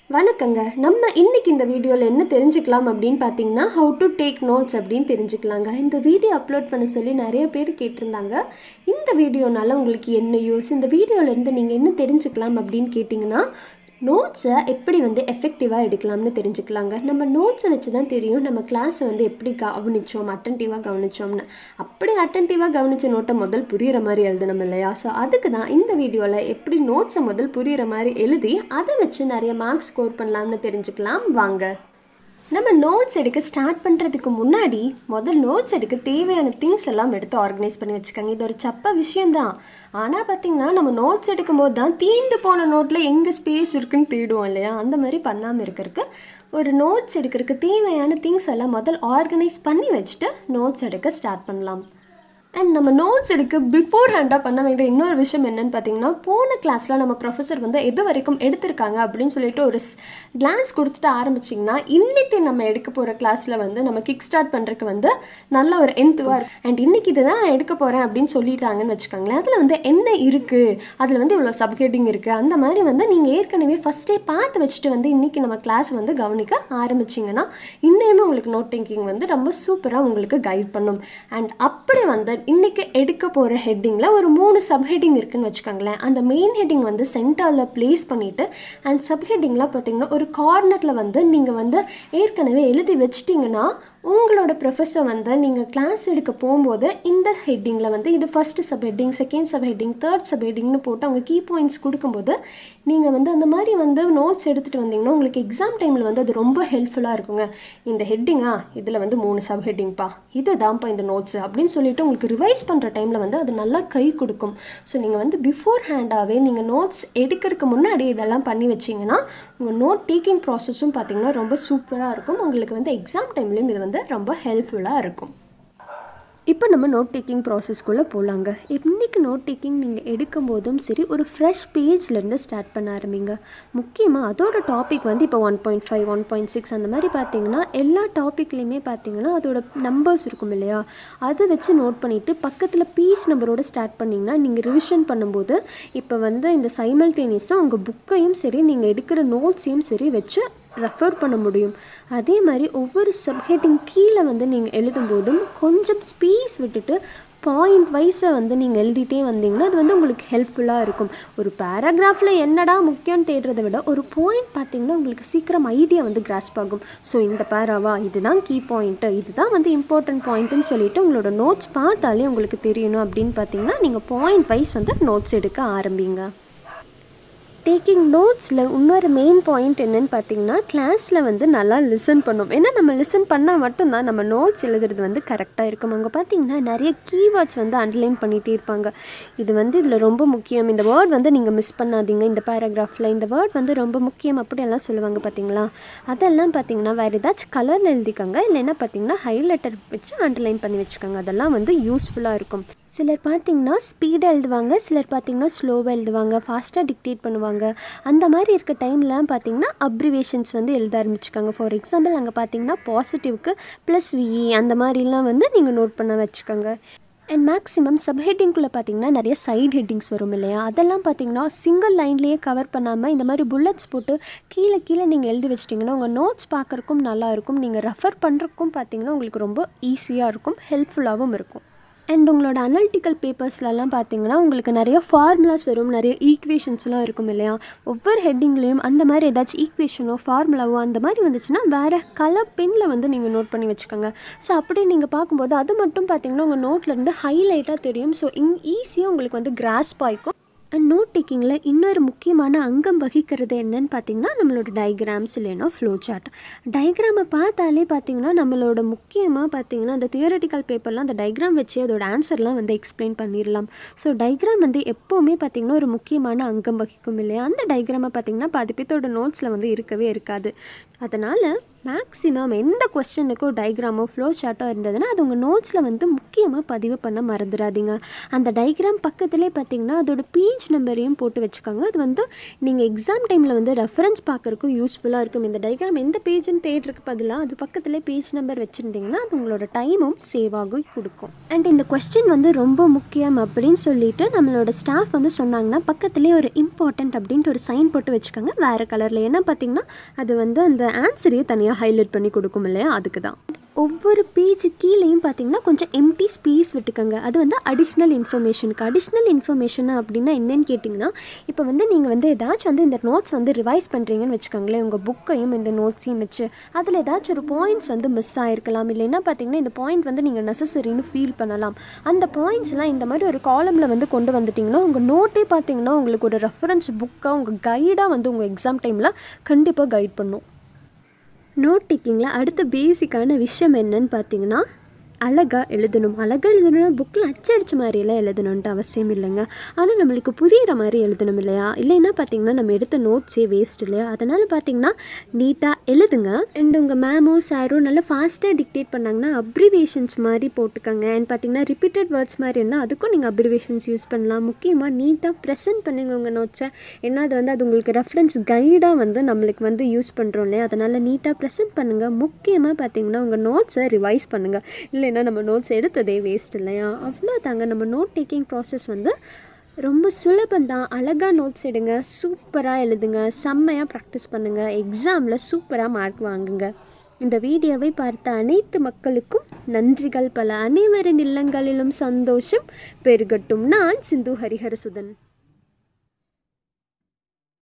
வணக்கங்க நம்ம இன்னைக்கு இந்த வீடியோவில் என்ன தெரிஞ்சுக்கலாம் அப்படின்னு பார்த்தீங்கன்னா ஹவு டு டேக் நோட்ஸ் அப்படின்னு தெரிஞ்சுக்கலாங்க இந்த வீடியோ அப்லோட் பண்ண சொல்லி நிறைய பேர் கேட்டிருந்தாங்க இந்த வீடியோனால உங்களுக்கு என்ன யூஸ் இந்த வீடியோலேருந்து நீங்கள் என்ன தெரிஞ்சுக்கலாம் அப்படின்னு கேட்டிங்கன்னா நோட்ஸை எப்படி வந்து எஃபெக்டிவாக எடுக்கலாம்னு தெரிஞ்சுக்கலாங்க நம்ம நோட்ஸை வச்சு தான் தெரியும் நம்ம கிளாஸை வந்து எப்படி கவனிச்சோம் அட்டன்டிவாக கவனிச்சோம்னு அப்படி அட்டன்டிவாக கவனிச்ச நோட்டை முதல் புரியிற மாதிரி எழுதணும் இல்லையா ஸோ அதுக்கு தான் இந்த வீடியோவில் எப்படி நோட்ஸை முதல் புரியிற மாதிரி எழுதி அதை வச்சு நிறைய மார்க்ஸ் ஸ்கோர் பண்ணலாம்னு தெரிஞ்சுக்கலாம் வாங்க நம்ம நோட்ஸ் எடுக்க ஸ்டார்ட் பண்ணுறதுக்கு முன்னாடி முதல் நோட்ஸ் எடுக்க தேவையான திங்ஸ் எல்லாம் எடுத்து ஆர்கனைஸ் பண்ணி வச்சுக்கோங்க இது ஒரு சப்ப விஷயம்தான் ஆனால் பார்த்தீங்கன்னா நம்ம நோட்ஸ் எடுக்கும்போது தான் தீந்து போன நோட்டில் எங்கே ஸ்பேஸ் இருக்குன்னு தேடுவோம் இல்லையா அந்த மாதிரி பண்ணாமல் இருக்கிறதுக்கு ஒரு நோட்ஸ் எடுக்கிறதுக்கு தேவையான திங்ஸ் எல்லாம் முதல் ஆர்கனைஸ் பண்ணி வச்சுட்டு நோட்ஸ் எடுக்க ஸ்டார்ட் பண்ணலாம் அண்ட் நம்ம நோட்ஸ் எடுக்க பிஃபோர் ஹேண்டாக பண்ண வேண்டிய இன்னொரு விஷயம் என்னன்னு பார்த்தீங்கன்னா போன கிளாஸில் நம்ம ப்ரொஃபஸர் வந்து எது வரைக்கும் எடுத்திருக்காங்க அப்படின்னு சொல்லிட்டு ஒரு கிளான்ஸ் கொடுத்துட்டு ஆரம்பிச்சிங்கன்னா இன்னைக்கு நம்ம எடுக்க போகிற கிளாஸில் வந்து நம்ம கிக் ஸ்டார்ட் பண்ணுறதுக்கு வந்து நல்ல ஒரு எந்துவாக இருக்கும் அண்ட் இன்னைக்கு இதை தான் நான் எடுக்க போகிறேன் அப்படின்னு சொல்லிட்டாங்கன்னு வச்சுக்கோங்களேன் அதில் வந்து என்ன இருக்குது அதில் வந்து இவ்வளோ சப்ஹெட்டிங் இருக்குது அந்த மாதிரி வந்து நீங்கள் ஏற்கனவே ஃபஸ்ட்டே பார்த்து வச்சுட்டு வந்து இன்றைக்கி நம்ம கிளாஸ் வந்து கவனிக்க ஆரம்பிச்சிங்கன்னா இன்னுமே உங்களுக்கு நோட் டேக்கிங் வந்து ரொம்ப சூப்பராக உங்களுக்கு கைட் பண்ணும் அண்ட் அப்படி வந்து இன்றைக்கி எடுக்க போகிற ஹெட்டிங்கில் ஒரு மூணு சப்ஹெட்டிங் இருக்குன்னு வச்சுக்கோங்களேன் அந்த மெயின் ஹெட்டிங் வந்து சென்டரில் ப்ளேஸ் பண்ணிவிட்டு அண்ட் சப்ஹெட்டிங்கில் பார்த்தீங்கன்னா ஒரு கார்னரில் வந்து நீங்கள் வந்து ஏற்கனவே எழுதி வச்சிட்டிங்கன்னா உங்களோட ப்ரொஃபஸர் வந்து நீங்கள் கிளாஸ் எடுக்க போகும்போது இந்த ஹெட்டிங்கில் வந்து இது first sub heading second sub heading third sub ஹெட்டிங்னு போட்டு அவங்க கீ பாயிண்ட்ஸ் கொடுக்கும்போது நீங்கள் வந்து அந்த மாதிரி வந்து நோட்ஸ் எடுத்துகிட்டு வந்தீங்கன்னா உங்களுக்கு எக்ஸாம் டைமில் வந்து அது ரொம்ப ஹெல்ப்ஃபுல்லாக இருக்குங்க இந்த ஹெட்டிங்கா இதில் வந்து மூணு சப் ஹெட்டிங்ப்பா இது தான்ப்பா இந்த நோட்ஸ் அப்படின்னு சொல்லிட்டு உங்களுக்கு ரிவைஸ் பண்ணுற டைமில் வந்து அது நல்லா கை கொடுக்கும் ஸோ நீங்கள் வந்து பிஃபோர் ஹேண்டாகவே நீங்கள் நோட்ஸ் எடுக்கிறதுக்கு முன்னாடி இதெல்லாம் பண்ணி வச்சிங்கன்னா உங்கள் நோட் டேக்கிங் ப்ராசஸும் பார்த்தீங்கன்னா ரொம்ப சூப்பராக இருக்கும் உங்களுக்கு வந்து எக்ஸாம் டைம்லேயும் இது வந்து ரொம்ப ஹெல்ப்ஃபுல்லாக இருக்கும் இப்போ நம்ம நோட் டேக்கிங் ப்ராசஸ்க்குள்ளே போகலாங்க இன்றைக்கி நோட் டேக்கிங் நீங்கள் எடுக்கும் போதும் சரி ஒரு ஃப்ரெஷ் பேஜ்லேருந்து ஸ்டார்ட் பண்ண ஆரம்பிங்க முக்கியமாக அதோட டாபிக் வந்து இப்போ one point five one point six அந்த மாதிரி பார்த்தீங்கன்னா எல்லா டாப்பிக்லேயுமே பார்த்தீங்கன்னா அதோட நம்பர்ஸ் இருக்கும் இல்லையா அதை வச்சு நோட் பண்ணிவிட்டு பக்கத்தில் பேஜ் நம்பரோட ஸ்டார்ட் பண்ணிங்கன்னா நீங்கள் ரிவிஷன் பண்ணும்போது இப்போ வந்து இந்த சைமல்டேனியஸாக உங்கள் புக்கையும் சரி நீங்கள் எடுக்கிற நோட்ஸையும் சரி வச்சு ரெஃபர் பண்ண முடியும் அதே மாதிரி ஒவ்வொரு சப்ஹெட்டிங் கீழே வந்து நீங்கள் எழுதும்போதும் கொஞ்சம் ஸ்பேஸ் விட்டுட்டு பாயிண்ட் வைஸை வந்து நீங்கள் எழுதிட்டே வந்தீங்கன்னா அது வந்து உங்களுக்கு ஹெல்ப்ஃபுல்லாக இருக்கும் ஒரு பேராகிராஃபில் என்னடா முக்கியம்னு தேடுறதை விட ஒரு பாயிண்ட் பார்த்தீங்கன்னா உங்களுக்கு சீக்கிரம் ஐடியா வந்து கிராஸ்ப் ஆகும் ஸோ இந்த பேராவா இதுதான் கீ பாயிண்ட்டு இதுதான் வந்து இம்பார்ட்டன்ட் பாயிண்ட்டுன்னு சொல்லிட்டு உங்களோட நோட்ஸ் பார்த்தாலே உங்களுக்கு தெரியணும் அப்படின்னு பார்த்தீங்கன்னா நீங்கள் பாயிண்ட் வைஸ் வந்து நோட்ஸ் எடுக்க ஆரம்பிங்க டேக்கிங் நோட்ஸில் இன்னொரு மெயின் பாயிண்ட் என்னன்னு பார்த்தீங்கன்னா கிளாஸில் வந்து நல்லா லிசன் பண்ணும் ஏன்னா நம்ம லிசன் பண்ணால் மட்டும்தான் நம்ம நோட்ஸ் எழுதுறது வந்து கரெக்டாக இருக்கும் அங்கே பார்த்தீங்கன்னா நிறைய கீவேர்ட்ஸ் வந்து அண்டர்லைன் பண்ணிகிட்டே இருப்பாங்க இது வந்து இதில் ரொம்ப முக்கியம் இந்த வேர்ட் வந்து நீங்கள் மிஸ் பண்ணாதீங்க இந்த பேராகிராஃபில் இந்த வேர்ட் வந்து ரொம்ப முக்கியம் அப்படியெல்லாம் சொல்லுவாங்க பார்த்தீங்களா அதெல்லாம் பார்த்தீங்கன்னா வேறு ஏதாச்சும் கலரில் எழுதிக்கோங்க இல்லைன்னா பார்த்தீங்கன்னா ஹைலைட்டர் வச்சு அண்டர்லைன் பண்ணி வச்சுக்கோங்க அதெல்லாம் வந்து யூஸ்ஃபுல்லாக இருக்கும் சிலர் பார்த்தீங்கன்னா ஸ்பீடாக எழுதுவாங்க சிலர் பார்த்தீங்கன்னா ஸ்லோவாக எழுதுவாங்க ஃபாஸ்ட்டாக டிக்டேட் பண்ணுவாங்க அந்த மாதிரி இருக்க டைம்லாம் பார்த்தீங்கன்னா அப்ரிவேஷன்ஸ் வந்து எழுத ஆரம்பிச்சுக்காங்க ஃபார் எக்ஸாம்பிள் அங்கே பார்த்தீங்கன்னா பாசிட்டிவ்க்கு ப்ளஸ் விஇ அந்த மாதிரிலாம் வந்து நீங்கள் நோட் பண்ண வச்சுக்கோங்க அண்ட் மேக்ஸிமம் சப் ஹெட்டிங்குள்ளே பார்த்தீங்கன்னா நிறைய சைட் ஹெட்டிங்ஸ் வரும் இல்லையா அதெல்லாம் பார்த்தீங்கன்னா சிங்கிள் லைன்லேயே கவர் பண்ணாமல் இந்த மாதிரி புல்லட்ஸ் போட்டு கீழே கீழே நீங்கள் எழுதி வச்சிட்டிங்கன்னா உங்கள் நோட்ஸ் பார்க்குறக்கும் நல்லா இருக்கும் நீங்கள் ரெஃபர் பண்ணுறக்கும் பார்த்தீங்கன்னா உங்களுக்கு ரொம்ப ஈஸியாக இருக்கும் ஹெல்ப்ஃபுல்லாகவும் இருக்கும் அண்ட் உங்களோட அனலிட்டிக்கல் பேப்பர்ஸ்லலாம் பார்த்தீங்கன்னா உங்களுக்கு நிறைய ஃபார்முலாஸ் வரும் நிறைய ஈக்குவேஷன்ஸ்லாம் இருக்கும் இல்லையா ஒவ்வொரு ஹெட்டிங்லேயும் அந்த மாதிரி ஏதாச்சும் ஈக்குவேஷனோ ஃபார்முலாவோ அந்த மாதிரி வந்துச்சுன்னா வேறு கலர் பெனில் வந்து நீங்கள் நோட் பண்ணி வச்சுக்கோங்க ஸோ அப்படி நீங்கள் பார்க்கும்போது அது மட்டும் பார்த்தீங்கன்னா உங்கள் நோட்லேருந்து ஹைலைட்டாக தெரியும் ஸோ இங் ஈஸியாக உங்களுக்கு வந்து கிராஸ்ப் ஆகிக்கும் அண்ட் நோட் டேக்கிங்கில் இன்னொரு முக்கியமான அங்கம் வகிக்கிறது என்னன்னு பார்த்தீங்கன்னா நம்மளோட டயக்ராம்ஸ் இல்லைன்னா ஃப்ளோ சார்ட் டயக்ராமை பார்த்தாலே பார்த்தீங்கன்னா நம்மளோட முக்கியமாக பார்த்தீங்கன்னா அந்த தியரட்டிக்கல் பேப்பர்லாம் அந்த டயக்ராம் வச்சு அதோட ஆன்சர்லாம் வந்து எக்ஸ்பிளைன் பண்ணிடலாம் ஸோ டயக்ராம் வந்து எப்போவுமே பார்த்தீங்கன்னா ஒரு முக்கியமான அங்கம் வகிக்கும் இல்லையா அந்த டயக்ராமை பார்த்தீங்கன்னா பாதி பேர்த்தோட நோட்ஸில் வந்து இருக்கவே இருக்காது அதனால் மேக்ஸிமம் எந்த கொஸ்டினுக்கும் டயக்ராமோ ஃப்ளோ சார்ட்டோ இருந்ததுன்னா அது உங்கள் நோட்ஸில் வந்து முக்கியமாக பதிவு பண்ண மறந்துடாதீங்க அந்த டயக்ராம் பக்கத்துலேயே பார்த்தீங்கன்னா அதோட பேஜ் நம்பரையும் போட்டு வச்சுக்கோங்க அது வந்து நீங்கள் எக்ஸாம் டைமில் வந்து ரெஃபரன்ஸ் பார்க்குறக்கும் யூஸ்ஃபுல்லாக இருக்கும் இந்த டயக்ராம் எந்த பேஜ்னு தேடுறதுக்கு பதிலாக அது பக்கத்துலேயே பேஜ் நம்பர் வச்சுருந்தீங்கன்னா அது உங்களோட டைமும் சேவ் ஆகி கொடுக்கும் அண்ட் இந்த கொஸ்டின் வந்து ரொம்ப முக்கியம் அப்படின்னு சொல்லிட்டு நம்மளோட ஸ்டாஃப் வந்து சொன்னாங்கன்னா பக்கத்துலேயே ஒரு இம்பார்ட்டண்ட் அப்படின்ட்டு ஒரு சைன் போட்டு வச்சுக்கோங்க வேறு கலரில் ஏன்னா பார்த்தீங்கன்னா அது வந்து அந்த ஆன்சரையே தனியாக ஹைலைட் பண்ணி கொடுக்கும் இல்லையா அதுக்கு தான் ஒவ்வொரு பேஜ் கீழேயும் பார்த்தீங்கன்னா கொஞ்சம் எம்டி ஸ்பேஸ் விட்டுக்கோங்க அது வந்து அடிஷ்னல் இன்ஃபர்மேஷனுக்கு அடிஷ்னல் இன்ஃபர்மேஷன் அப்படின்னா என்னன்னு கேட்டிங்கன்னா இப்போ வந்து நீங்கள் வந்து ஏதாச்சும் வந்து இந்த நோட்ஸ் வந்து ரிவைஸ் பண்ணுறீங்கன்னு வச்சுக்கோங்களேன் உங்கள் புக்கையும் இந்த நோட்ஸையும் வச்சு அதில் ஏதாச்சும் ஒரு பாயிண்ட்ஸ் வந்து மிஸ் ஆகிருக்கலாம் இல்லைன்னா பார்த்தீங்கன்னா இந்த பாயிண்ட் வந்து நீங்கள் நெசசரின்னு ஃபீல் பண்ணலாம் அந்த பாயிண்ட்ஸ்லாம் இந்த மாதிரி ஒரு காலமில் வந்து கொண்டு வந்துட்டிங்கன்னா உங்கள் நோட்டே பார்த்தீங்கன்னா உங்களுக்கு ஒரு ரெஃபரன்ஸ் புக்காக உங்கள் கைடாக வந்து உங்கள் எக்ஸாம் டைமில் கண்டிப்பாக கைட் பண்ணும் நோட் டேக்கிங்கில் அடுத்த பேசிக்கான விஷயம் என்னன்னு பார்த்தீங்கன்னா அழகாக எழுதணும் அழகாக எழுதணும்னா புக்கில் அச்சடிச்ச மாதிரியெல்லாம் எழுதணுன்ட்டு அவசியம் இல்லைங்க ஆனால் நம்மளுக்கு புரிகிற மாதிரி எழுதணும் இல்லையா இல்லைன்னா பார்த்தீங்கன்னா நம்ம எடுத்த நோட்ஸே வேஸ்ட் இல்லையா அதனால் பார்த்தீங்கன்னா நீட்டாக எழுதுங்க அண்ட் உங்கள் மேமோ சாரோ நல்லா ஃபாஸ்ட்டாக டிக்டேட் பண்ணாங்கன்னா அப்ரிவேஷன்ஸ் மாதிரி போட்டுக்கோங்க அண்ட் பார்த்தீங்கன்னா ரிப்பீட்டட் வேர்ட்ஸ் மாதிரி இருந்தால் அதுக்கும் நீங்கள் அப்ரிவேஷன்ஸ் யூஸ் பண்ணலாம் முக்கியமாக நீட்டாக ப்ரெசென்ட் பண்ணுங்க உங்கள் நோட்ஸை ஏன்னா அது வந்து அது உங்களுக்கு ரெஃபரன்ஸ் கைடாக வந்து நம்மளுக்கு வந்து யூஸ் பண்ணுறோம் இல்லையா அதனால் நீட்டாக ப்ரெசென்ட் பண்ணுங்கள் முக்கியமாக பார்த்தீங்கன்னா உங்கள் நோட்ஸை ரிவைஸ் பண்ணுங்கள் இல்லைன்னா நம்ம நோட்ஸ் எடுத்ததே வேஸ்ட் இல்லையா அவ்வளோ தாங்க நம்ம நோட் டேக்கிங் ப்ராசஸ் வந்து ரொம்ப சுலபந்தான் அழகாக நோட்ஸ் எடுங்க சூப்பராக எழுதுங்க செம்மையாக ப்ராக்டிஸ் பண்ணுங்கள் எக்ஸாமில் சூப்பராக மார்க் வாங்குங்க இந்த வீடியோவை பார்த்த அனைத்து மக்களுக்கும் நன்றிகள் பல அனைவரின் இல்லங்களிலும் சந்தோஷம் பெருகட்டும் நான் சிந்து ஹரிஹரசுதன்